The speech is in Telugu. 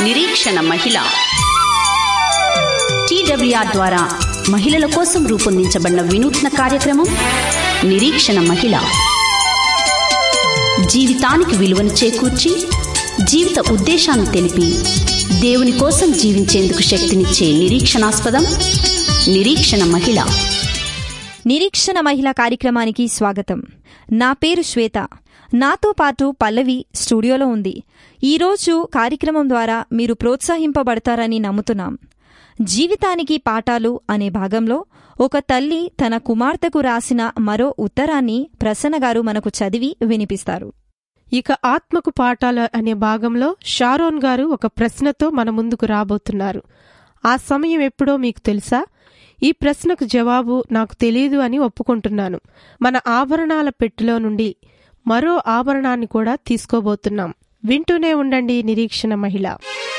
నిరీక్షణ మహిళ టీడబ్ల్యూఆర్ ద్వారా మహిళల కోసం రూపొందించబడిన వినూత్న కార్యక్రమం నిరీక్షణ మహిళ జీవితానికి విలువను చేకూర్చి జీవిత ఉద్దేశాన్ని తెలిపి దేవుని కోసం జీవించేందుకు శక్తినిచ్చే నిరీక్షణాస్పదం నిరీక్షణ మహిళ నిరీక్షణ మహిళ కార్యక్రమానికి స్వాగతం నా పేరు శ్వేత నాతో పాటు పల్లవి స్టూడియోలో ఉంది ఈరోజు కార్యక్రమం ద్వారా మీరు ప్రోత్సహింపబడతారని నమ్ముతున్నాం జీవితానికి పాఠాలు అనే భాగంలో ఒక తల్లి తన కుమార్తెకు రాసిన మరో ఉత్తరాన్ని ప్రసన్న గారు మనకు చదివి వినిపిస్తారు ఇక ఆత్మకు పాఠాలు అనే భాగంలో షారోన్ గారు ఒక ప్రశ్నతో మన ముందుకు రాబోతున్నారు ఆ సమయం ఎప్పుడో మీకు తెలుసా ఈ ప్రశ్నకు జవాబు నాకు తెలియదు అని ఒప్పుకుంటున్నాను మన ఆభరణాల పెట్టెలో నుండి మరో ఆభరణాన్ని కూడా తీసుకోబోతున్నాం వింటూనే ఉండండి నిరీక్షణ మహిళ